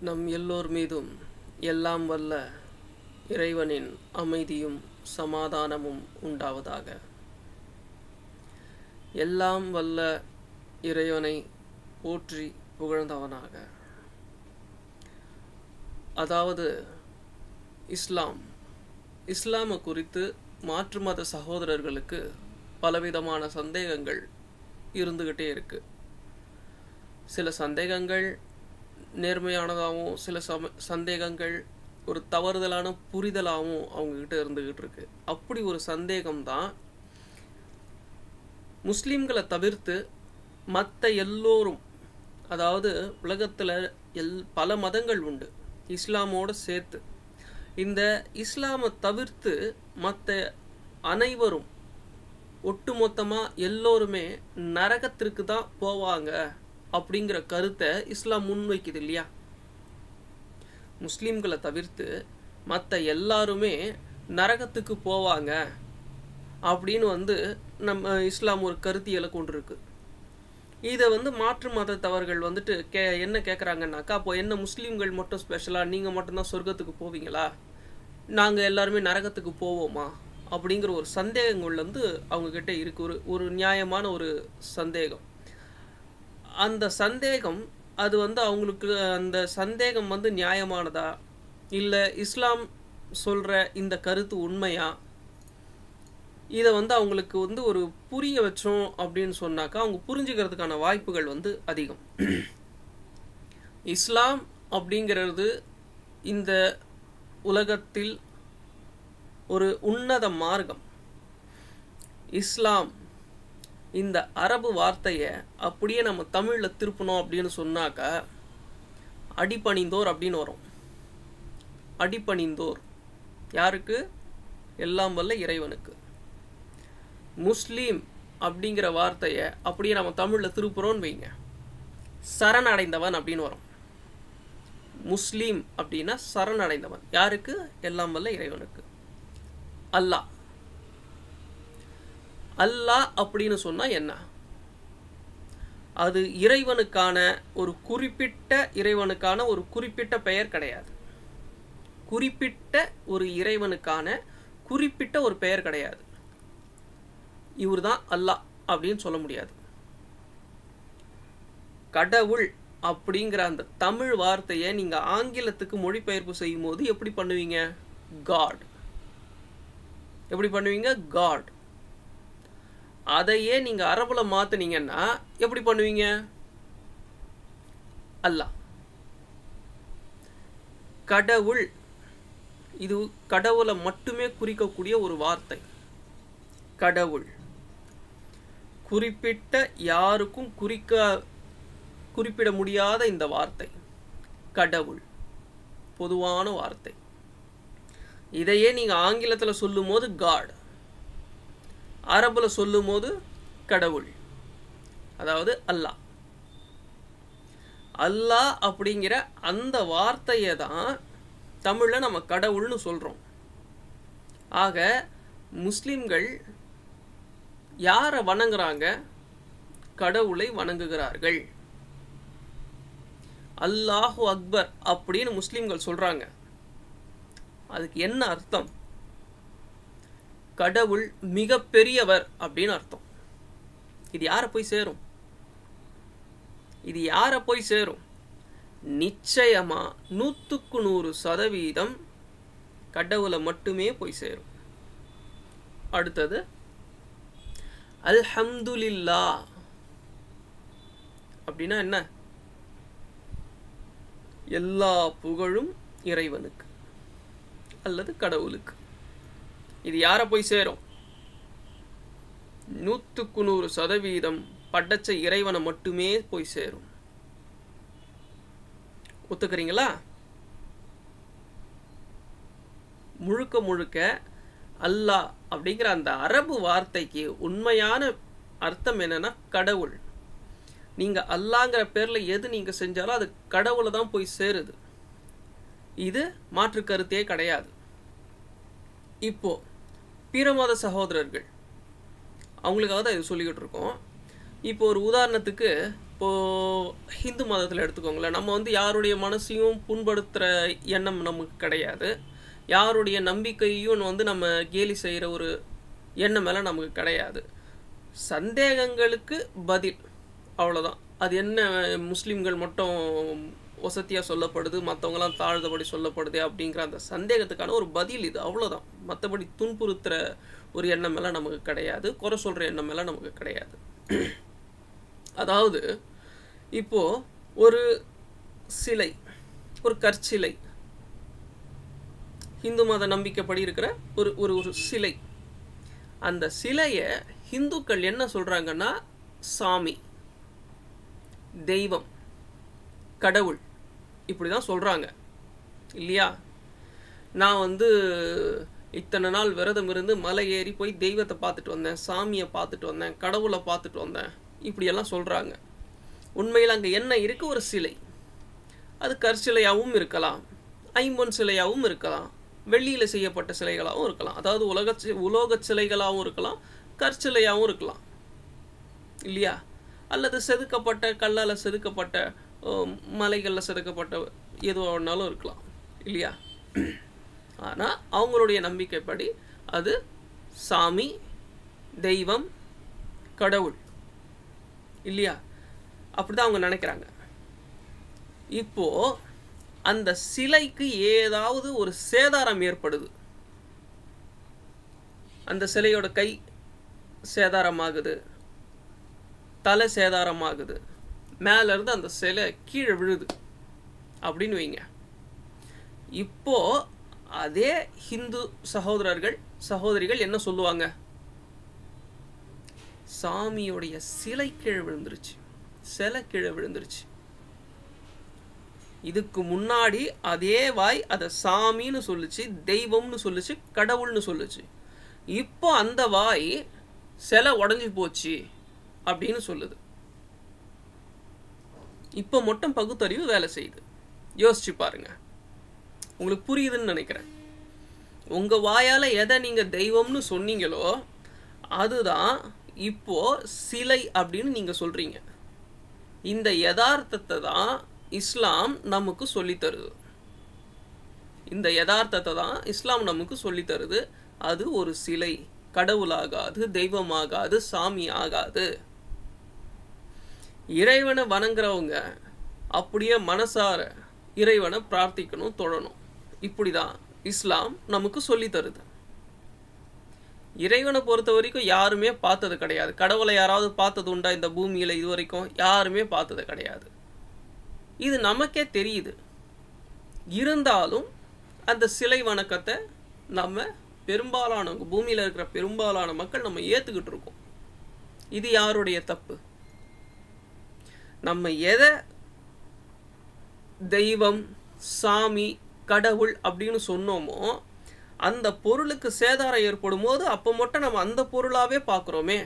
நம் எல்லோர் மீதும் எல்லாம் வல்ல இறைவனின் அமைதியும் சமாதானமும் உண்டாவதாக எல்லாம் வல்ல இறைவனை போற்றி புகழ்ந்தவனாக அதாவது இஸ்லாம் இஸ்லாமை குறித்து மாற்று மத சகோதரர்களுக்கு பலவிதமான சந்தேகங்கள் இருந்துக்கிட்டே இருக்கு சில சந்தேகங்கள் நேர்மையானதாகவும் சில சம சந்தேகங்கள் ஒரு தவறுதலான புரிதலாகவும் அவங்கக்கிட்ட இருந்துக்கிட்டு இருக்கு அப்படி ஒரு சந்தேகம் தான் முஸ்லீம்களை தவிர்த்து மற்ற எல்லோரும் அதாவது உலகத்தில் எல் பல மதங்கள் உண்டு இஸ்லாமோடு சேர்த்து இந்த இஸ்லாமை தவிர்த்து மற்ற அனைவரும் ஒட்டுமொத்தமாக எல்லோருமே நரகத்திற்கு தான் போவாங்க அப்படிங்கிற கருத்தை இஸ்லாம் முன்வைக்குது இல்லையா முஸ்லீம்களை தவிர்த்து மற்ற எல்லாருமே நரகத்துக்கு போவாங்க அப்படின்னு வந்து நம்ம இஸ்லாம் ஒரு கருத்தியலை கொண்டிருக்கு இதை வந்து மாற்று மதத்தவர்கள் வந்துட்டு கே என்ன கேட்குறாங்கன்னாக்கா அப்போ என்ன முஸ்லீம்கள் மட்டும் ஸ்பெஷலாக நீங்கள் மட்டும்தான் சொர்க்கத்துக்கு போவீங்களா நாங்கள் எல்லாருமே நரகத்துக்கு போவோமா அப்படிங்கிற ஒரு சந்தேகங்கள் வந்து அவங்கக்கிட்ட இருக்கு ஒரு ஒரு நியாயமான ஒரு சந்தேகம் அந்த சந்தேகம் அது வந்து அவங்களுக்கு அந்த சந்தேகம் வந்து நியாயமானதா இல்லை இஸ்லாம் சொல்கிற இந்த கருத்து உண்மையா இதை வந்து அவங்களுக்கு வந்து ஒரு புரிய வச்சோம் அப்படின்னு சொன்னாக்கா அவங்க புரிஞ்சுக்கிறதுக்கான வாய்ப்புகள் வந்து அதிகம் இஸ்லாம் அப்படிங்கிறது இந்த உலகத்தில் ஒரு உன்னத மார்க்கம் இஸ்லாம் இந்த அரபு வார்த்தையை அப்படியே நம்ம தமிழில் திருப்பணும் அப்படின்னு சொன்னாக்கா அடிபணிந்தோர் அப்படின்னு வரும் அடிபணிந்தோர் யாருக்கு எல்லாம் வல்ல இறைவனுக்கு முஸ்லீம் அப்படிங்கிற வார்த்தையை அப்படியே நம்ம தமிழில் திருப்புறோன்னு வைங்க சரணடைந்தவன் அப்படின்னு வரும் முஸ்லீம் அப்படின்னா சரணடைந்தவன் யாருக்கு எல்லாம் வல்ல இறைவனுக்கு அல்லாஹ் அல்லாஹ் அப்படின்னு சொன்னா என்ன அது இறைவனுக்கான ஒரு குறிப்பிட்ட இறைவனுக்கான ஒரு குறிப்பிட்ட பெயர் கிடையாது குறிப்பிட்ட ஒரு இறைவனுக்கான குறிப்பிட்ட ஒரு பெயர் கிடையாது இவர் தான் அல்லாஹ் அப்படின்னு சொல்ல முடியாது கடவுள் அப்படிங்கிற அந்த தமிழ் வார்த்தையை நீங்க ஆங்கிலத்துக்கு மொழிபெயர்ப்பு செய்யும் போது எப்படி பண்ணுவீங்க காட் எப்படி பண்ணுவீங்க காட் அதையே நீங்க அரபுல மாத்துனீங்கன்னா எப்படி பண்ணுவீங்க அல்லாஹ் கடவுள் இது கடவுளை மட்டுமே குறிக்கக்கூடிய ஒரு வார்த்தை கடவுள் குறிப்பிட்ட யாருக்கும் குறிக்க குறிப்பிட முடியாத இந்த வார்த்தை கடவுள் பொதுவான வார்த்தை இதையே நீங்க ஆங்கிலத்துல சொல்லும் போது காட் அரபுல சொல்லும் போது கடவுள் அதாவது அல்லாஹ் அல்லாஹ் அப்படிங்கிற அந்த வார்த்தையை தான் தமிழ்ல நம்ம கடவுள்னு சொல்றோம் ஆக முஸ்லிம்கள் யாரை வணங்குறாங்க கடவுளை வணங்குகிறார்கள் அல்லாஹு அக்பர் அப்படின்னு முஸ்லிம்கள் சொல்றாங்க அதுக்கு என்ன அர்த்தம் கடவுள் மிக பெரியவர் அப்படின்னு அர்த்தம் இது யாரை போய் சேரும் இது யாரை போய் சேரும் நிச்சயமா நூத்துக்கு நூறு சதவீதம் கடவுளை மட்டுமே போய் சேரும் அடுத்தது அல்ஹம்துலில்லா அப்படின்னா என்ன எல்லா புகழும் இறைவனுக்கு அல்லது கடவுளுக்கு இது யாரை போய் சேரும் நூற்றுக்கு நூறு சதவீதம் படைச்ச இறைவனை மட்டுமே போய் சேரும் ஒத்துக்கிறீங்களா முழுக்க முழுக்க அல்லாஹ் அப்படிங்கிற அந்த அரபு வார்த்தைக்கு உண்மையான அர்த்தம் என்னன்னா கடவுள் நீங்க அல்லாங்கிற பேர்ல எது நீங்க செஞ்சாலும் அது கடவுளை தான் போய் சேருது இது மாற்று கருத்தே கிடையாது இப்போ பிற மத சகோதரர்கள் அவங்களுக்காக தான் இது சொல்லிக்கிட்டு இருக்கோம் இப்போ ஒரு உதாரணத்துக்கு இப்போ இப்போது ஹிந்து மதத்தில் எடுத்துக்கோங்களேன் நம்ம வந்து யாருடைய மனசையும் புண்படுத்துகிற எண்ணம் நமக்கு கிடையாது யாருடைய நம்பிக்கையும் வந்து நம்ம கேலி செய்கிற ஒரு எண்ணம் மேலே நமக்கு கிடையாது சந்தேகங்களுக்கு பதில் அவ்வளோதான் அது என்ன முஸ்லீம்கள் மட்டும் வசதியாக சொல்லப்படுது மற்றவங்களாம் தாழ்ந்தபடி சொல்லப்படுது அப்படிங்கிற அந்த சந்தேகத்துக்கான ஒரு பதில் இது அவ்வளோதான் மற்றபடி துன்புறுத்துகிற ஒரு எண்ணம் எல்லாம் நமக்கு கிடையாது குறை சொல்கிற எண்ணம் எல்லாம் நமக்கு கிடையாது அதாவது இப்போ ஒரு சிலை ஒரு கற்சிலை இந்து மத நம்பிக்கைப்படி இருக்கிற ஒரு ஒரு ஒரு சிலை அந்த சிலையை ஹிந்துக்கள் என்ன சொல்றாங்கன்னா சாமி தெய்வம் கடவுள் இப்படி தான் சொல்றாங்க இல்லையா நான் வந்து இத்தனை நாள் விரதம் இருந்து மலை ஏறி போய் தெய்வத்தை பார்த்துட்டு வந்தேன் சாமியை பார்த்துட்டு வந்தேன் கடவுளை பார்த்துட்டு வந்தேன் இப்படியெல்லாம் சொல்கிறாங்க உண்மையில் அங்கே என்ன இருக்குது ஒரு சிலை அது கற்சிலையாகவும் இருக்கலாம் ஐம்பொன் சிலையாகவும் இருக்கலாம் வெள்ளியில் செய்யப்பட்ட சிலைகளாகவும் இருக்கலாம் அதாவது உலக சி- உலோகச் சிலைகளாகவும் இருக்கலாம் கற்சிலையாகவும் இருக்கலாம் இல்லையா அல்லது செதுக்கப்பட்ட கல்லால் செதுக்கப்பட்ட மலைகளில் செதுக்கப்பட்ட எதுவாக வேணாலும் இருக்கலாம் இல்லையா ஆனால் அவங்களுடைய நம்பிக்கைப்படி அது சாமி தெய்வம் கடவுள் இல்லையா அப்படிதான் அவங்க நினைக்கிறாங்க இப்போ அந்த சிலைக்கு ஏதாவது ஒரு சேதாரம் ஏற்படுது அந்த சிலையோட கை சேதாரமாகுது தலை சேதாரமாகுது மேல இருந்து அந்த சிலை கீழே விழுது அப்படின்னு வைங்க இப்போ அதே ஹிந்து சகோதரர்கள் சகோதரிகள் என்ன சொல்லுவாங்க சாமியோடைய சிலை கீழே விழுந்துருச்சு சிலை கீழே விழுந்துருச்சு இதுக்கு முன்னாடி அதே வாய் அதை சாமின்னு சொல்லுச்சு தெய்வம்னு சொல்லுச்சு கடவுள்னு சொல்லுச்சு இப்போ அந்த வாய் சிலை உடஞ்சி போச்சு அப்படின்னு சொல்லுது இப்போ மட்டும் பகுத்தறிவு வேலை செய்யுது யோசிச்சு பாருங்க உங்களுக்கு புரியுதுன்னு நினைக்கிறேன் உங்க வாயால எதை நீங்க தெய்வம்னு சொன்னீங்களோ அதுதான் இப்போ சிலை அப்படின்னு நீங்க சொல்றீங்க இந்த யதார்த்தத்தை தான் இஸ்லாம் நமக்கு சொல்லித் தருது இந்த யதார்த்தத்தை தான் இஸ்லாம் நமக்கு சொல்லித் தருது அது ஒரு சிலை கடவுளாகாது தெய்வமாகாது சாமி ஆகாது இறைவனை வணங்குறவங்க அப்படியே மனசார இறைவனை பிரார்த்திக்கணும் தொழணும் இப்படிதான் இஸ்லாம் நமக்கு சொல்லித் தருது இறைவனை பொறுத்த வரைக்கும் யாருமே பார்த்தது கிடையாது கடவுளை யாராவது பார்த்தது உண்டா இந்த பூமியில இது வரைக்கும் யாருமே பார்த்தது கிடையாது இது நமக்கே தெரியுது இருந்தாலும் அந்த சிலை வணக்கத்தை நம்ம பெரும்பாலானவங்க பூமியில இருக்கிற பெரும்பாலான மக்கள் நம்ம ஏத்துக்கிட்டு இருக்கோம் இது யாருடைய தப்பு நம்ம எதை தெய்வம் சாமி கடவுள் அப்படின்னு சொன்னோமோ அந்த பொருளுக்கு சேதாரம் ஏற்படும் போது அப்போ மட்டும் நம்ம அந்த பொருளாவே பார்க்குறோமே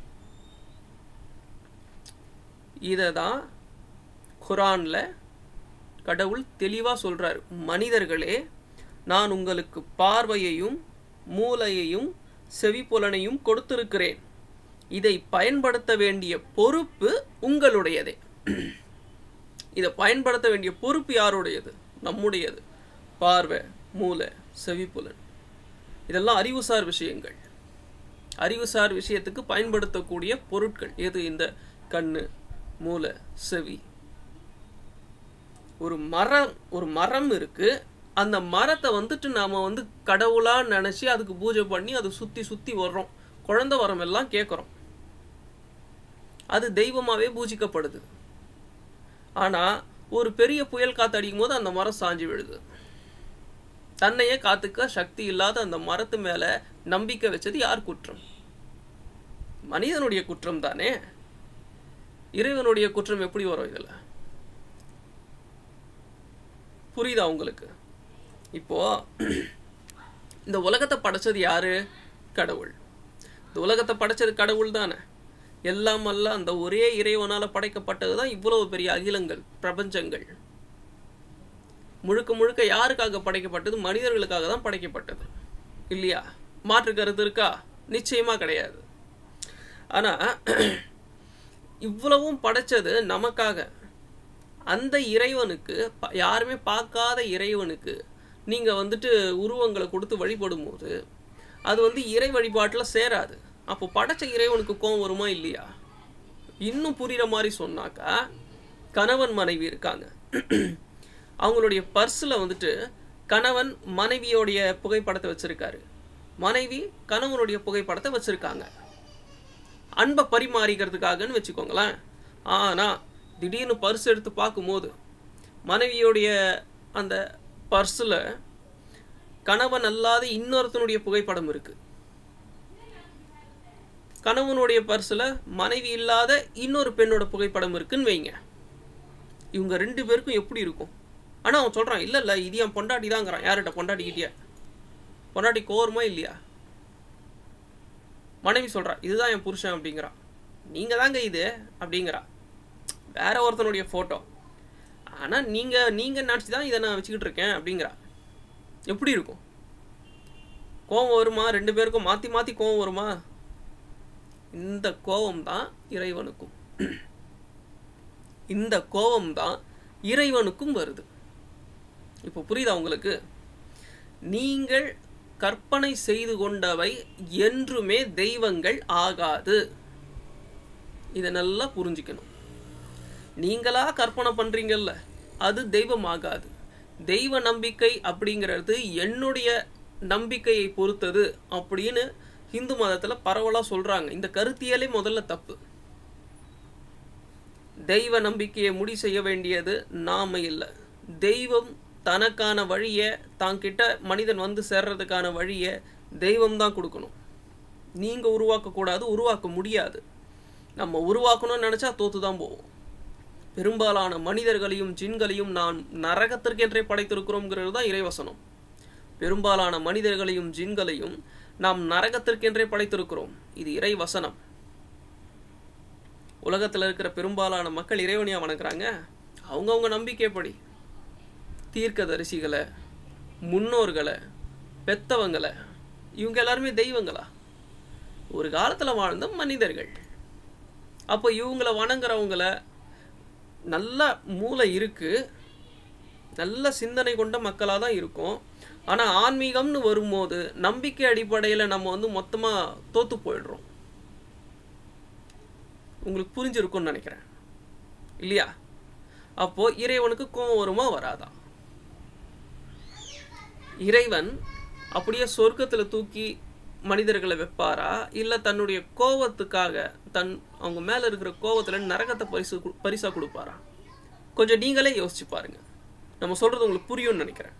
இதை தான் குரான்ல கடவுள் தெளிவா சொல்றாரு மனிதர்களே நான் உங்களுக்கு பார்வையையும் மூளையையும் செவிப்புலனையும் கொடுத்திருக்கிறேன் இதை பயன்படுத்த வேண்டிய பொறுப்பு உங்களுடையதே இதை பயன்படுத்த வேண்டிய பொறுப்பு யாருடையது நம்முடையது பார்வை மூளை செவிப்புலன் இதெல்லாம் அறிவுசார் விஷயங்கள் அறிவுசார் விஷயத்துக்கு பயன்படுத்தக்கூடிய பொருட்கள் எது இந்த கண்ணு மூளை செவி ஒரு மரம் ஒரு மரம் இருக்கு அந்த மரத்தை வந்துட்டு நாம வந்து கடவுளா நினைச்சு அதுக்கு பூஜை பண்ணி அது சுத்தி சுத்தி வர்றோம் குழந்தை வரம் எல்லாம் கேட்குறோம் அது தெய்வமாவே பூஜிக்கப்படுது ஆனா ஒரு பெரிய புயல் காத்து அடிக்கும் போது அந்த மரம் சாஞ்சு விழுது தன்னையே காத்துக்க சக்தி இல்லாத அந்த மரத்து மேல நம்பிக்கை வச்சது யார் குற்றம் மனிதனுடைய குற்றம் தானே இறைவனுடைய குற்றம் எப்படி வரும் இதுல புரியுதா உங்களுக்கு இப்போ இந்த உலகத்தை படைச்சது யாரு கடவுள் இந்த உலகத்தை படைச்சது கடவுள் தானே எல்லாம் அல்ல அந்த ஒரே இறைவனால படைக்கப்பட்டது தான் இவ்வளவு பெரிய அகிலங்கள் பிரபஞ்சங்கள் முழுக்க முழுக்க யாருக்காக படைக்கப்பட்டது மனிதர்களுக்காக தான் படைக்கப்பட்டது இல்லையா மாற்று கருத்து இருக்கா நிச்சயமா கிடையாது ஆனா இவ்வளவும் படைச்சது நமக்காக அந்த இறைவனுக்கு ப- யாருமே பார்க்காத இறைவனுக்கு நீங்க வந்துட்டு உருவங்களை கொடுத்து வழிபடும் போது அது வந்து இறை வழிபாட்டில் சேராது அப்போ படைச்ச இறைவனுக்கு கோவம் வருமா இல்லையா இன்னும் புரியுற மாதிரி சொன்னாக்கா கணவன் மனைவி இருக்காங்க அவங்களுடைய பர்ஸில் வந்துட்டு கணவன் மனைவியோடைய புகைப்படத்தை வச்சிருக்காரு மனைவி கணவனுடைய புகைப்படத்தை வச்சிருக்காங்க அன்பை பரிமாறிக்கிறதுக்காகன்னு வச்சுக்கோங்களேன் ஆனால் திடீர்னு பர்ஸ் எடுத்து பார்க்கும்போது மனைவியோடைய அந்த பர்ஸில் கணவன் அல்லாத இன்னொருத்தனுடைய புகைப்படம் இருக்கு கணவனுடைய பர்ஸில் மனைவி இல்லாத இன்னொரு பெண்ணோட புகைப்படம் இருக்குன்னு வைங்க இவங்க ரெண்டு பேருக்கும் எப்படி இருக்கும் ஆனால் அவன் சொல்கிறான் இல்லை இல்லை இது என் பொண்டாட்டி தாங்கிறான் யார்கிட்ட பொண்டாட்டிக்கிட்டியா பொண்டாட்டி கோருமா இல்லையா மனைவி சொல்றா இதுதான் என் புருஷன் அப்படிங்கிறான் நீங்க தாங்க இது அப்படிங்கிறா வேற ஒருத்தனுடைய ஃபோட்டோ ஆனா நீங்க நீங்க நினச்சி தான் இதை நான் வச்சுக்கிட்டு இருக்கேன் அப்படிங்கிறா எப்படி இருக்கும் கோவம் வருமா ரெண்டு பேருக்கும் மாத்தி மாத்தி கோவம் வருமா இந்த கோபம் தான் இறைவனுக்கும் இந்த கோபம் தான் இறைவனுக்கும் வருது இப்போ புரியுதா உங்களுக்கு நீங்கள் கற்பனை செய்து கொண்டவை என்றுமே தெய்வங்கள் ஆகாது இதை நல்லா புரிஞ்சுக்கணும் நீங்களா கற்பனை பண்றீங்கல்ல அது தெய்வம் ஆகாது தெய்வ நம்பிக்கை அப்படிங்கிறது என்னுடைய நம்பிக்கையை பொறுத்தது அப்படின்னு இந்து மதத்துல பரவலா சொல்றாங்க இந்த கருத்தியலே முதல்ல தப்பு தெய்வ நம்பிக்கையை முடி செய்ய வேண்டியது நாம இல்லை தெய்வம் தனக்கான வழியை தாங்கிட்ட மனிதன் வந்து சேர்றதுக்கான வழியை தெய்வம் தான் கொடுக்கணும் நீங்க உருவாக்கக்கூடாது உருவாக்க முடியாது நம்ம உருவாக்கணும்னு நினைச்சா தோத்து தான் போவோம் பெரும்பாலான மனிதர்களையும் ஜின்களையும் நான் நரகத்திற்கென்றே படைத்திருக்கிறோம்ங்கிறது தான் இறைவசனம் பெரும்பாலான மனிதர்களையும் ஜின்களையும் நாம் நரகத்திற்கென்றே படைத்திருக்கிறோம் இது இறைவசனம் உலகத்துல இருக்கிற பெரும்பாலான மக்கள் இறைவனையா வணங்குறாங்க அவங்கவுங்க நம்பிக்கைப்படி தீர்க்கதரிசிகளை முன்னோர்களை பெத்தவங்களை இவங்க எல்லாருமே தெய்வங்களா ஒரு காலத்துல வாழ்ந்த மனிதர்கள் அப்போ இவங்கள வணங்குறவங்கள நல்ல மூளை இருக்கு நல்ல சிந்தனை கொண்ட மக்களாக தான் இருக்கும் ஆனா ஆன்மீகம்னு வரும்போது நம்பிக்கை அடிப்படையில நம்ம வந்து மொத்தமா தோத்து போயிடுறோம் உங்களுக்கு புரிஞ்சிருக்கும்னு நினைக்கிறேன் இல்லையா அப்போ இறைவனுக்கு கோபம் வருமா வராதா இறைவன் அப்படியே சொர்க்கத்துல தூக்கி மனிதர்களை வைப்பாரா இல்ல தன்னுடைய கோவத்துக்காக தன் அவங்க மேல இருக்கிற கோவத்துல நரகத்தை பரிசு கு- பரிசா கொடுப்பாரா கொஞ்சம் நீங்களே யோசிச்சு பாருங்க நம்ம சொல்றது உங்களுக்கு புரியும்னு நினைக்கிறேன்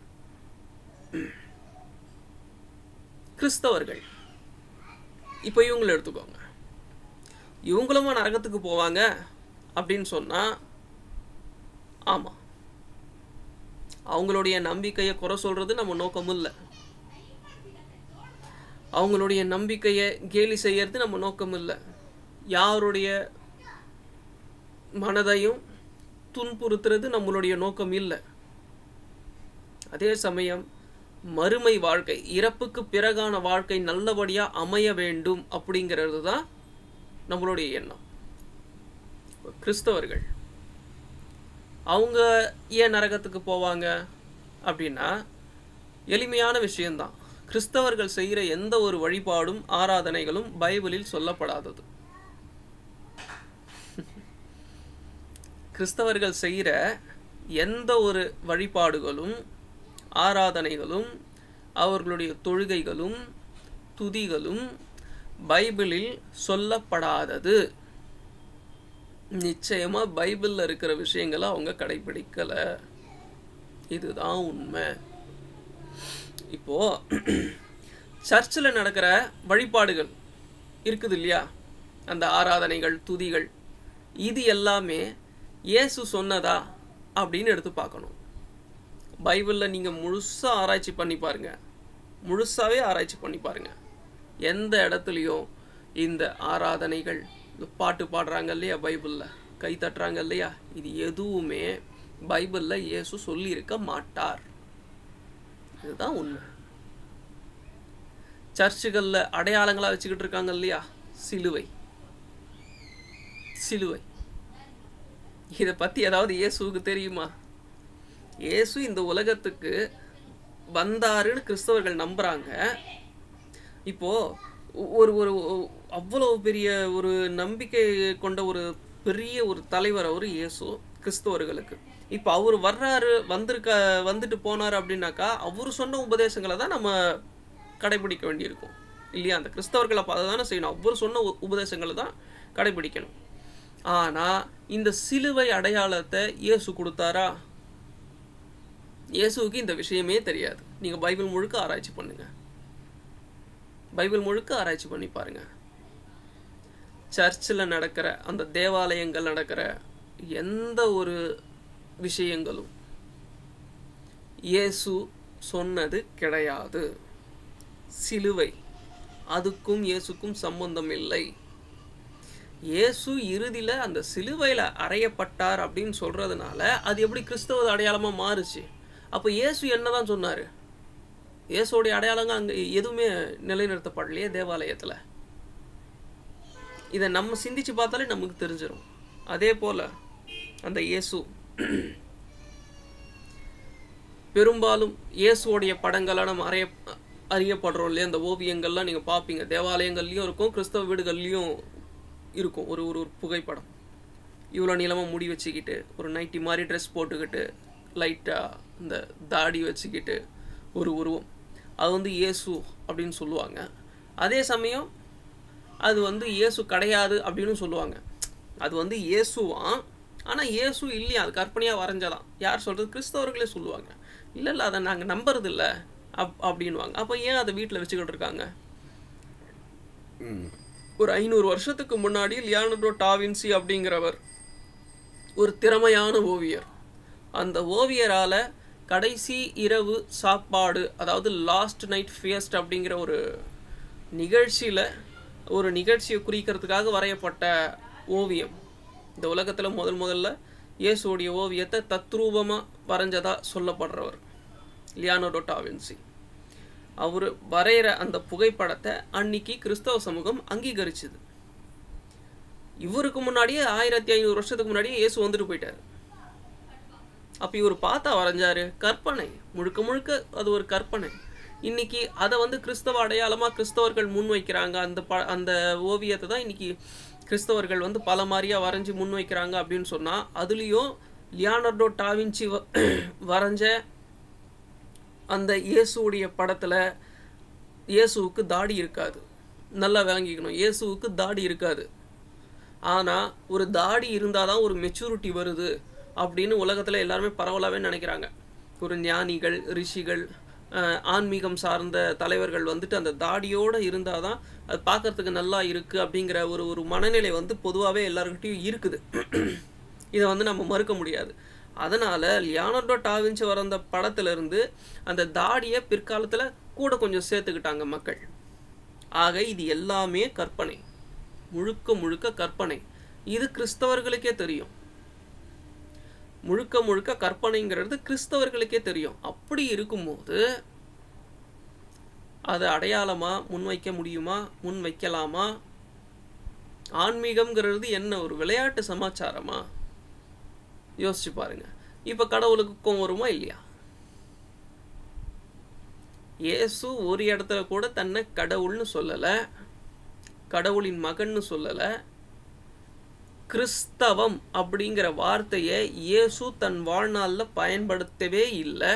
கிறிஸ்தவர்கள் இப்போ இவங்களை எடுத்துக்கோங்க இவங்களுமா நரகத்துக்கு போவாங்க அப்படின்னு சொன்னா ஆமா அவங்களுடைய நம்பிக்கையை குறை சொல்றது நம்ம நோக்கம் இல்லை அவங்களுடைய நம்பிக்கையை கேலி செய்யறது நம்ம நோக்கம் இல்லை யாருடைய மனதையும் துன்புறுத்துறது நம்மளுடைய நோக்கம் இல்லை அதே சமயம் மறுமை வாழ்க்கை இறப்புக்கு பிறகான வாழ்க்கை நல்லபடியா அமைய வேண்டும் அப்படிங்கிறது தான் நம்மளுடைய எண்ணம் இப்ப கிறிஸ்தவர்கள் அவங்க ஏன் நரகத்துக்கு போவாங்க அப்படின்னா எளிமையான விஷயம்தான் கிறிஸ்தவர்கள் செய்கிற எந்த ஒரு வழிபாடும் ஆராதனைகளும் பைபிளில் சொல்லப்படாதது கிறிஸ்தவர்கள் செய்கிற எந்த ஒரு வழிபாடுகளும் ஆராதனைகளும் அவர்களுடைய தொழுகைகளும் துதிகளும் பைபிளில் சொல்லப்படாதது நிச்சயமா பைபிள்ல இருக்கிற விஷயங்களை அவங்க கடைபிடிக்கல இதுதான் உண்மை இப்போ சர்ச்சில் நடக்கிற வழிபாடுகள் இருக்குது இல்லையா அந்த ஆராதனைகள் துதிகள் இது எல்லாமே இயேசு சொன்னதா அப்படின்னு எடுத்து பார்க்கணும் பைபிளில் நீங்கள் முழுசாக ஆராய்ச்சி பண்ணி பாருங்க முழுசாவே ஆராய்ச்சி பண்ணி பாருங்க எந்த இடத்துலையும் இந்த ஆராதனைகள் இந்த பாட்டு பாடுறாங்க இல்லையா பைபிளில் கை தட்டுறாங்க இல்லையா இது எதுவுமே பைபிளில் இயேசு சொல்லியிருக்க மாட்டார் இதுதான் உண்மை சர்ச்சுகளில் அடையாளங்களா வச்சுக்கிட்டு இருக்காங்க இல்லையா சிலுவை சிலுவை இதை பற்றி ஏதாவது இயேசுவுக்கு தெரியுமா இயேசு இந்த உலகத்துக்கு வந்தாருன்னு கிறிஸ்தவர்கள் நம்புறாங்க இப்போ ஒரு ஒரு அவ்வளவு பெரிய ஒரு நம்பிக்கை கொண்ட ஒரு பெரிய ஒரு தலைவர் அவர் இயேசு கிறிஸ்தவர்களுக்கு இப்போ அவர் வர்றாரு வந்திருக்க வந்துட்டு போனார் அப்படின்னாக்கா அவர் சொன்ன உபதேசங்களை தான் நம்ம கடைபிடிக்க வேண்டியிருக்கும் இல்லையா அந்த கிறிஸ்தவர்களை பார்த்து தானே செய்யணும் அவர் சொன்ன உ- உபதேசங்களை தான் கடைபிடிக்கணும் ஆனால் இந்த சிலுவை அடையாளத்தை இயேசு கொடுத்தாரா இயேசுவுக்கு இந்த விஷயமே தெரியாது நீங்கள் பைபிள் முழுக்க ஆராய்ச்சி பண்ணுங்க பைபிள் முழுக்க ஆராய்ச்சி பண்ணி பாருங்க சர்ச்சில் நடக்கிற அந்த தேவாலயங்கள் நடக்கிற எந்த ஒரு விஷயங்களும் இயேசு சொன்னது கிடையாது சிலுவை அதுக்கும் இயேசுக்கும் சம்பந்தம் இல்லை இயேசு இறுதியில் அந்த சிலுவையில் அறையப்பட்டார் அப்படின்னு சொல்றதுனால அது எப்படி கிறிஸ்தவ அடையாளமாக மாறுச்சு அப்போ இயேசு என்னதான் சொன்னார் இயேசுடைய அடையாளங்க அங்கே எதுவுமே நிலைநிறுத்தப்படலையே தேவாலயத்தில் இதை நம்ம சிந்திச்சு பார்த்தாலே நமக்கு தெரிஞ்சிடும் அதே போல் அந்த இயேசு பெரும்பாலும் இயேசுவோடைய படங்களை நம்ம அறைய அறியப்படுறோம் இல்லையா அந்த ஓவியங்கள்லாம் நீங்கள் பார்ப்பீங்க தேவாலயங்கள்லையும் இருக்கும் கிறிஸ்தவ வீடுகள்லையும் இருக்கும் ஒரு ஒரு ஒரு புகைப்படம் இவ்வளோ நீளமாக முடி வச்சுக்கிட்டு ஒரு நைட்டி மாதிரி ட்ரெஸ் போட்டுக்கிட்டு லைட்டாக இந்த தாடி வச்சுக்கிட்டு ஒரு உருவம் அது வந்து இயேசு அப்படின்னு சொல்லுவாங்க அதே சமயம் அது வந்து இயேசு கிடையாது அப்படின்னு சொல்லுவாங்க அது வந்து இயேசுவான் ஆனால் இயேசு இல்லையா அது கற்பனையாக வரைஞ்சலாம் யார் சொல்கிறது கிறிஸ்தவர்களே சொல்லுவாங்க இல்லை இல்லை அதை நாங்கள் நம்புறது இல்லை அப் அப்படின்வாங்க அப்போ ஏன் அதை வீட்டில் வச்சுக்கிட்டு இருக்காங்க ஒரு ஐநூறு வருஷத்துக்கு முன்னாடி லியானடோ டாவின்சி அப்படிங்கிறவர் ஒரு திறமையான ஓவியர் அந்த ஓவியரால் கடைசி இரவு சாப்பாடு அதாவது லாஸ்ட் நைட் ஃபியஸ்ட் அப்படிங்கிற ஒரு நிகழ்ச்சியில் ஒரு நிகழ்ச்சியை குறிக்கிறதுக்காக வரையப்பட்ட ஓவியம் இந்த உலகத்தில் முதல் முதல்ல இயேசுவோடைய ஓவியத்தை தத்ரூபமாக வரைஞ்சதா சொல்லப்படுறவர் லியானோடோ டாவின்சி அவர் வரைகிற அந்த புகைப்படத்தை அன்னைக்கு கிறிஸ்தவ சமூகம் அங்கீகரிச்சுது இவருக்கு முன்னாடியே ஆயிரத்தி ஐநூறு வருஷத்துக்கு முன்னாடியே இயேசு வந்துட்டு போயிட்டாரு அப்போ இவர் பார்த்தா வரைஞ்சாரு கற்பனை முழுக்க முழுக்க அது ஒரு கற்பனை இன்னைக்கு அதை வந்து கிறிஸ்தவ அடையாளமா கிறிஸ்தவர்கள் முன் வைக்கிறாங்க அந்த ப அந்த ஓவியத்தை தான் இன்னைக்கு கிறிஸ்தவர்கள் வந்து பல மாதிரியா வரைஞ்சி முன் வைக்கிறாங்க அப்படின்னு சொன்னா அதுலேயும் லியானர்டோ டாவின்சி வ- வரைஞ்ச அந்த இயேசுவுடைய படத்துல இயேசுவுக்கு தாடி இருக்காது நல்லா வாங்கிக்கணும் இயேசுவுக்கு தாடி இருக்காது ஆனா ஒரு தாடி இருந்தாதான் ஒரு மெச்சூரிட்டி வருது அப்படின்னு உலகத்துல எல்லாருமே பரவலாவே நினைக்கிறாங்க ஒரு ஞானிகள் ரிஷிகள் அஹ், ஆன்மீகம் சார்ந்த தலைவர்கள் வந்துட்டு அந்த தாடியோட இருந்தாதான் அது பார்க்கறதுக்கு நல்லா இருக்கு அப்படிங்கிற ஒரு ஒரு மனநிலை வந்து பொதுவாகவே எல்லாருக்கிட்டையும் இருக்குது இதை வந்து நம்ம மறுக்க முடியாது அதனால லியானர்டோ டாவின்சி வரைந்த படத்துல இருந்து அந்த தாடியை பிற்காலத்துல கூட கொஞ்சம் சேர்த்துக்கிட்டாங்க மக்கள் ஆக இது எல்லாமே கற்பனை முழுக்க முழுக்க கற்பனை இது கிறிஸ்தவர்களுக்கே தெரியும் முழுக்க முழுக்க கற்பனைங்கிறது கிறிஸ்தவர்களுக்கே தெரியும் அப்படி இருக்கும்போது அதை அடையாளமா முன்வைக்க முடியுமா முன் வைக்கலாமா ஆன்மீகம்ங்கிறது என்ன ஒரு விளையாட்டு சமாச்சாரமா யோசிச்சு பாருங்க இப்ப கடவுளுக்கு கோவம் வருமா இல்லையா இயேசு ஒரு இடத்துல கூட தன்னை கடவுள்னு சொல்லல கடவுளின் மகன்னு சொல்லல கிறிஸ்தவம் அப்படிங்கிற வார்த்தையை இயேசு தன் வாழ்நாள்ல பயன்படுத்தவே இல்லை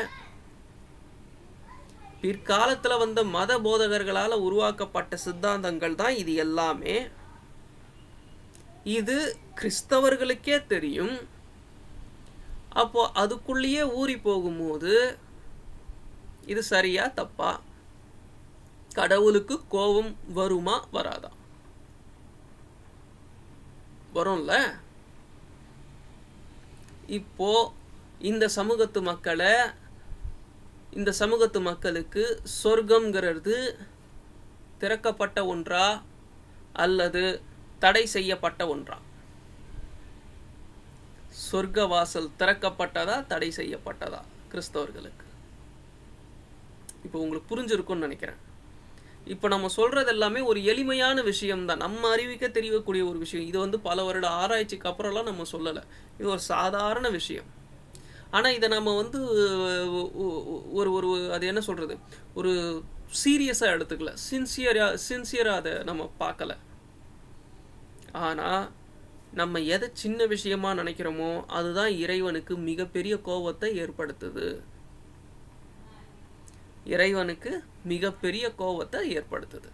பிற்காலத்துல வந்த மத போதகர்களால உருவாக்கப்பட்ட சித்தாந்தங்கள் தான் இது எல்லாமே இது கிறிஸ்தவர்களுக்கே தெரியும் அப்போ அதுக்குள்ளேயே ஊறி போகும்போது இது சரியா தப்பா கடவுளுக்கு கோபம் வருமா வராதா வரும்ல இப்போ இந்த சமூகத்து மக்களை இந்த சமூகத்து மக்களுக்கு சொர்க்கம்ங்கிறது திறக்கப்பட்ட ஒன்றா அல்லது தடை செய்யப்பட்ட ஒன்றா சொர்க்க வாசல் திறக்கப்பட்டதா தடை செய்யப்பட்டதா கிறிஸ்தவர்களுக்கு இப்போ உங்களுக்கு புரிஞ்சிருக்கும்னு நினைக்கிறேன் இப்போ நம்ம சொல்றது எல்லாமே ஒரு எளிமையான விஷயம் தான் நம்ம அறிவிக்க தெரியக்கூடிய ஒரு விஷயம் இது வந்து பல வருட ஆராய்ச்சிக்கு அப்புறம்லாம் நம்ம சொல்லலை இது ஒரு சாதாரண விஷயம் ஆனால் இதை நம்ம வந்து ஒரு ஒரு அது என்ன சொல்றது ஒரு சீரியஸாக எடுத்துக்கல சின்சியரா சின்சியராக அதை நம்ம பார்க்கல ஆனால் நம்ம எதை சின்ன விஷயமா நினைக்கிறோமோ அதுதான் இறைவனுக்கு மிகப்பெரிய கோபத்தை ஏற்படுத்துது இறைவனுக்கு மிகப்பெரிய கோபத்தை ஏற்படுத்துது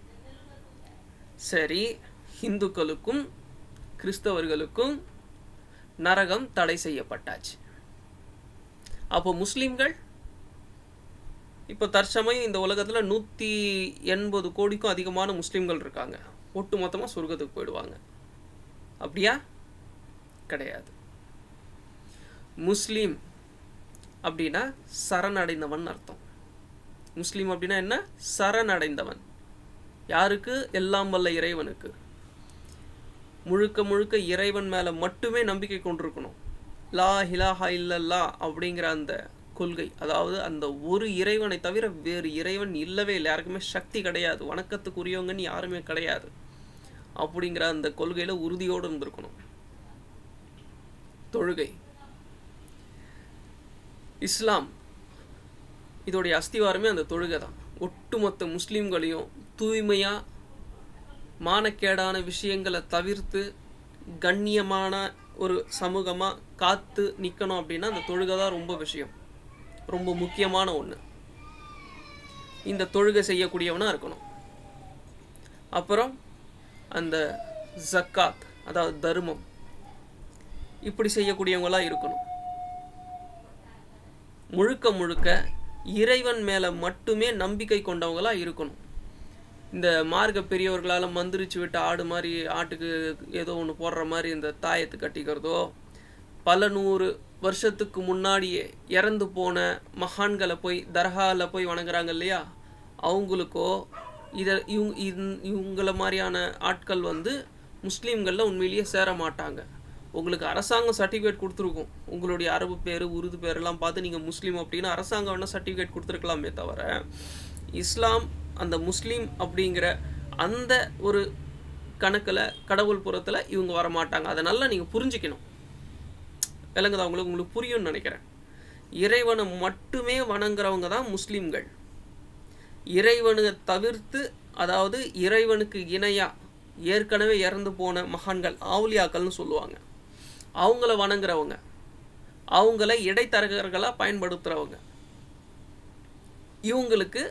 சரி இந்துக்களுக்கும் கிறிஸ்தவர்களுக்கும் நரகம் தடை செய்யப்பட்டாச்சு அப்போ முஸ்லிம்கள் இப்போ தற்சமயம் இந்த உலகத்தில் நூற்றி எண்பது கோடிக்கும் அதிகமான முஸ்லிம்கள் இருக்காங்க ஒட்டு மொத்தமாக சொர்க்கத்துக்கு போயிடுவாங்க அப்படியா கிடையாது முஸ்லீம் அப்படின்னா சரணடைந்தவன் அர்த்தம் முஸ்லீம் அப்படின்னா என்ன சரணடைந்தவன் யாருக்கு எல்லாம் வல்ல இறைவனுக்கு முழுக்க முழுக்க இறைவன் மேலே மட்டுமே நம்பிக்கை கொண்டிருக்கணும் லா ஹிலாஹா இல்லல்லா அப்படிங்கிற அந்த கொள்கை அதாவது அந்த ஒரு இறைவனை தவிர வேறு இறைவன் இல்லவே இல்லை யாருக்குமே சக்தி கிடையாது வணக்கத்துக்குரியவங்கன்னு யாருமே கிடையாது அப்படிங்கிற அந்த கொள்கையில உறுதியோடு இருந்திருக்கணும் தொழுகை இஸ்லாம் இதோடைய அஸ்திவாரமே அந்த தொழுகை தான் ஒட்டுமொத்த முஸ்லீம்களையும் தூய்மையா மானக்கேடான விஷயங்களை தவிர்த்து கண்ணியமான ஒரு சமூகமாக காத்து நிற்கணும் அப்படின்னா அந்த தொழுகை தான் ரொம்ப விஷயம் ரொம்ப முக்கியமான ஒன்று இந்த தொழுகை செய்யக்கூடியவனாக இருக்கணும் அப்புறம் அந்த ஜக்காத் அதாவது தர்மம் இப்படி செய்யக்கூடியவங்களாக இருக்கணும் முழுக்க முழுக்க இறைவன் மேலே மட்டுமே நம்பிக்கை கொண்டவங்களாக இருக்கணும் இந்த மார்க்க பெரியவர்களால் மந்திரிச்சு விட்ட ஆடு மாதிரி ஆட்டுக்கு ஏதோ ஒன்று போடுற மாதிரி இந்த தாயத்து கட்டிக்கிறதோ பல நூறு வருஷத்துக்கு முன்னாடியே இறந்து போன மகான்களை போய் தர்காவில் போய் வணங்குறாங்க இல்லையா அவங்களுக்கோ இதை இவங்க இவங்கள மாதிரியான ஆட்கள் வந்து முஸ்லீம்களில் உண்மையிலேயே சேர மாட்டாங்க உங்களுக்கு அரசாங்கம் சர்டிஃபிகேட் கொடுத்துருக்கும் உங்களுடைய அரபு பேர் உருது பேரெல்லாம் பார்த்து நீங்கள் முஸ்லீம் அப்படின்னு அரசாங்கம் வேணால் சர்டிஃபிகேட் கொடுத்துருக்கலாமே தவிர இஸ்லாம் அந்த முஸ்லீம் அப்படிங்கிற அந்த ஒரு கணக்கில் கடவுள் புறத்தில் இவங்க வர மாட்டாங்க அதை நல்லா நீங்கள் புரிஞ்சுக்கணும் விளங்குதா உங்களுக்கு உங்களுக்கு புரியும்னு நினைக்கிறேன் இறைவனை மட்டுமே வணங்குறவங்க தான் முஸ்லீம்கள் இறைவனை தவிர்த்து அதாவது இறைவனுக்கு இணையா ஏற்கனவே இறந்து போன மகான்கள் ஆவுலியாக்கள்னு சொல்லுவாங்க அவங்கள வணங்குறவங்க அவங்கள இடைத்தரகர்களாக பயன்படுத்துகிறவங்க இவங்களுக்கு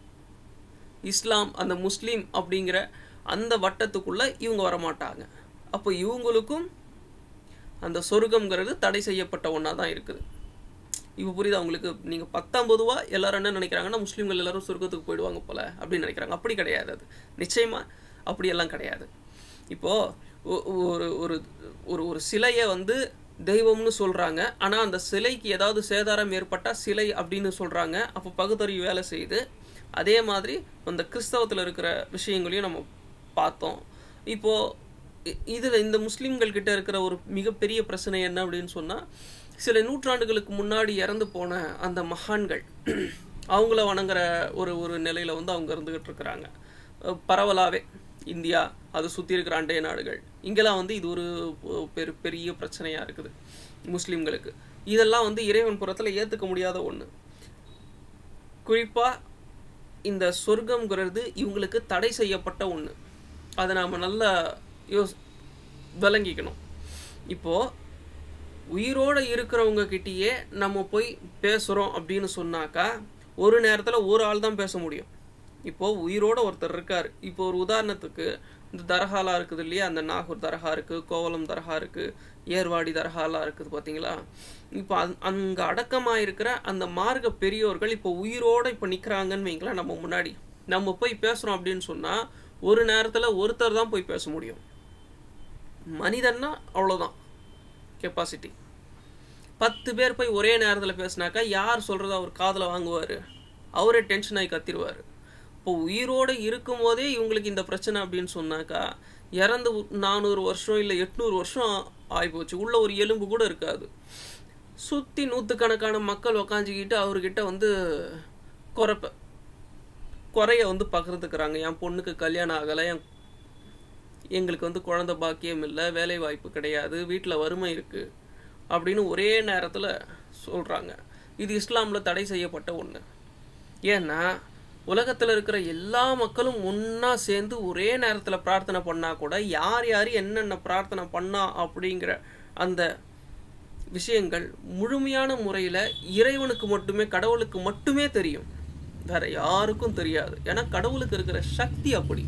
இஸ்லாம் அந்த முஸ்லீம் அப்படிங்கிற அந்த வட்டத்துக்குள்ளே இவங்க வரமாட்டாங்க அப்போ இவங்களுக்கும் அந்த சொர்க்கம்ங்கிறது தடை செய்யப்பட்ட ஒன்றா தான் இருக்குது இப்போ புரியுதா உங்களுக்கு நீங்கள் பத்தொம்பதுவா எல்லாரும் என்ன நினைக்கிறாங்கன்னா முஸ்லீம்கள் எல்லாரும் சொர்க்கத்துக்கு போயிடுவாங்க போல அப்படின்னு நினைக்கிறாங்க அப்படி கிடையாது அது நிச்சயமாக அப்படியெல்லாம் கிடையாது இப்போது ஒரு ஒரு ஒரு ஒரு சிலையை வந்து தெய்வம்னு சொல்கிறாங்க ஆனால் அந்த சிலைக்கு ஏதாவது சேதாரம் ஏற்பட்டால் சிலை அப்படின்னு சொல்கிறாங்க அப்போ பகுத்தறிவு வேலை செய்யுது அதே மாதிரி அந்த கிறிஸ்தவத்தில் இருக்கிற விஷயங்களையும் நம்ம பார்த்தோம் இப்போது இதில் இந்த முஸ்லீம்கள் கிட்ட இருக்கிற ஒரு மிகப்பெரிய பிரச்சனை என்ன அப்படின்னு சொன்னால் சில நூற்றாண்டுகளுக்கு முன்னாடி இறந்து போன அந்த மகான்கள் அவங்கள வணங்குற ஒரு ஒரு நிலையில் வந்து அவங்க இருந்துகிட்டு இருக்கிறாங்க பரவலாகவே இந்தியா அதை சுற்றி இருக்கிற அண்டைய நாடுகள் இங்கெல்லாம் வந்து இது ஒரு பெரு பெரிய பிரச்சனையாக இருக்குது முஸ்லீம்களுக்கு இதெல்லாம் வந்து இறைவன் புறத்தில் ஏற்றுக்க முடியாத ஒன்று குறிப்பாக இந்த சொர்க்கம்ங்கிறது இவங்களுக்கு தடை செய்யப்பட்ட ஒன்று அதை நாம் நல்லா யோஸ் விளங்கிக்கணும் இப்போது உயிரோடு இருக்கிறவங்க கிட்டேயே நம்ம போய் பேசுகிறோம் அப்படின்னு சொன்னாக்கா ஒரு நேரத்தில் ஒரு ஆள் தான் பேச முடியும் இப்போது உயிரோட ஒருத்தர் இருக்கார் இப்போ ஒரு உதாரணத்துக்கு இந்த தரகாலாம் இருக்குது இல்லையா அந்த நாகூர் தரகா இருக்குது கோவலம் தரகா இருக்குது ஏர்வாடி தரகாலாம் இருக்குது பார்த்தீங்களா இப்போ அந் அங்கே அடக்கமாக இருக்கிற அந்த மார்க்க பெரியோர்கள் இப்போ உயிரோடு இப்போ நிற்கிறாங்கன்னு வைங்களேன் நம்ம முன்னாடி நம்ம போய் பேசுகிறோம் அப்படின்னு சொன்னால் ஒரு நேரத்தில் ஒருத்தர் தான் போய் பேச முடியும் மனிதன்னா அவ்வளோதான் கெப்பாசிட்டி பத்து பேர் போய் ஒரே நேரத்தில் பேசினாக்கா யார் சொல்கிறத அவர் காதில் வாங்குவார் அவரே டென்ஷன் ஆகி கத்திடுவார் இப்போ உயிரோடு இருக்கும் போதே இவங்களுக்கு இந்த பிரச்சனை அப்படின்னு சொன்னாக்கா இறந்து நானூறு வருஷம் இல்லை எட்நூறு வருஷம் ஆகிப்போச்சு உள்ள ஒரு எலும்பு கூட இருக்காது சுற்றி நூற்றுக்கணக்கான மக்கள் உக்காஞ்சிக்கிட்டு அவர்கிட்ட வந்து குறைப்ப குறைய வந்து பகிர்ந்துக்கிறாங்க என் பொண்ணுக்கு கல்யாணம் ஆகலை என் எங்களுக்கு வந்து குழந்தை பாக்கியம் இல்லை வேலை வாய்ப்பு கிடையாது வீட்டில் வறுமை இருக்குது அப்படின்னு ஒரே நேரத்தில் சொல்கிறாங்க இது இஸ்லாமில் தடை செய்யப்பட்ட ஒன்று ஏன்னா உலகத்தில் இருக்கிற எல்லா மக்களும் ஒன்றா சேர்ந்து ஒரே நேரத்தில் பிரார்த்தனை பண்ணால் கூட யார் யார் என்னென்ன பிரார்த்தனை பண்ணா அப்படிங்கிற அந்த விஷயங்கள் முழுமையான முறையில் இறைவனுக்கு மட்டுமே கடவுளுக்கு மட்டுமே தெரியும் வேற யாருக்கும் தெரியாது ஏன்னா கடவுளுக்கு இருக்கிற சக்தி அப்படி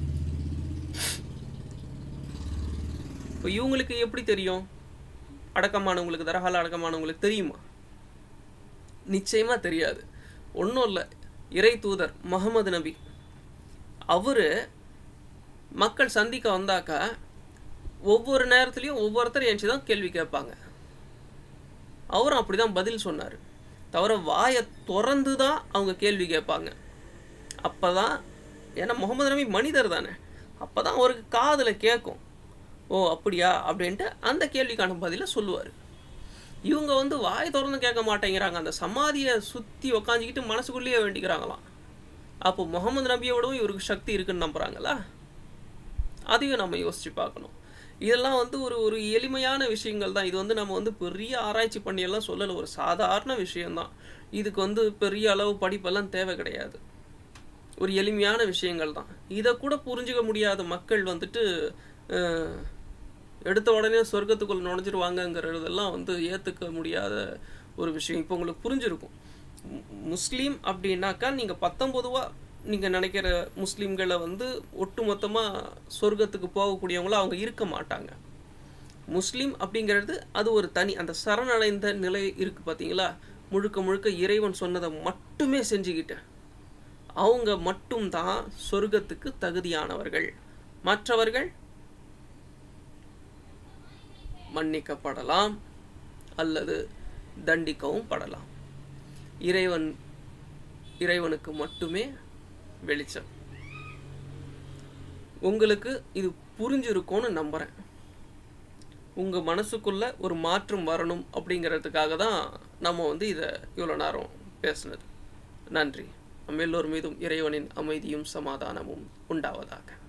இப்போ இவங்களுக்கு எப்படி தெரியும் அடக்கமானவங்களுக்கு தரகால அடக்கமானவங்களுக்கு தெரியுமா நிச்சயமா தெரியாது ஒன்றும் இல்லை இறை தூதர் முகமது நபி அவரு மக்கள் சந்திக்க வந்தாக்கா ஒவ்வொரு நேரத்துலையும் ஒவ்வொருத்தர் என்ச்சு தான் கேள்வி கேட்பாங்க அவரும் அப்படிதான் பதில் சொன்னார் தவிர வாயை திறந்து தான் அவங்க கேள்வி கேட்பாங்க அப்பதான் ஏன்னா முகமது நபி மனிதர் தானே அப்பதான் அவருக்கு காதில் கேட்கும் ஓ அப்படியா அப்படின்ட்டு அந்த கேள்விக்கான பதிலை சொல்லுவார் இவங்க வந்து வாய் திறந்து கேட்க மாட்டேங்கிறாங்க அந்த சமாதியை சுற்றி உக்காஞ்சிக்கிட்டு மனசுக்குள்ளேயே வேண்டிக்கிறாங்களாம் அப்போ முகமது நபியோடவும் இவருக்கு சக்தி இருக்குன்னு நம்புறாங்களா அதையும் நம்ம யோசிச்சு பார்க்கணும் இதெல்லாம் வந்து ஒரு ஒரு எளிமையான விஷயங்கள் தான் இது வந்து நம்ம வந்து பெரிய ஆராய்ச்சி பண்ணியெல்லாம் சொல்லலை ஒரு சாதாரண விஷயம்தான் இதுக்கு வந்து பெரிய அளவு படிப்பெல்லாம் தேவை கிடையாது ஒரு எளிமையான விஷயங்கள் தான் இதை கூட புரிஞ்சுக்க முடியாத மக்கள் வந்துட்டு அஹ், எடுத்த உடனே சொர்க்கத்துக்குள்ள நுழைஞ்சிருவாங்கங்கிறதெல்லாம் வந்து ஏற்றுக்க முடியாத ஒரு விஷயம் இப்போ உங்களுக்கு புரிஞ்சிருக்கும் மு- முஸ்லீம் அப்படின்னாக்கா நீங்கள் பத்தொம்பதுவா நீங்கள் நினைக்கிற முஸ்லீம்களை வந்து ஒட்டுமொத்தமாக சொர்க்கத்துக்கு போகக்கூடியவங்கள அவங்க இருக்க மாட்டாங்க முஸ்லீம் அப்படிங்கிறது அது ஒரு தனி அந்த சரணடைந்த நிலை இருக்கு பார்த்தீங்களா முழுக்க முழுக்க இறைவன் சொன்னதை மட்டுமே செஞ்சுக்கிட்டு அவங்க மட்டும்தான் சொர்க்கத்துக்கு தகுதியானவர்கள் மற்றவர்கள் மன்னிக்கப்படலாம் அல்லது தண்டிக்கவும் படலாம் இறைவன் இறைவனுக்கு மட்டுமே வெளிச்சம் உங்களுக்கு இது புரிஞ்சிருக்கும்னு நம்புறேன் உங்க மனசுக்குள்ள ஒரு மாற்றம் வரணும் அப்படிங்கிறதுக்காக தான் நம்ம வந்து இதை இவ்வளோ நேரம் பேசுனது நன்றி நம்ம எல்லோர் மீதும் இறைவனின் அமைதியும் சமாதானமும் உண்டாவதாக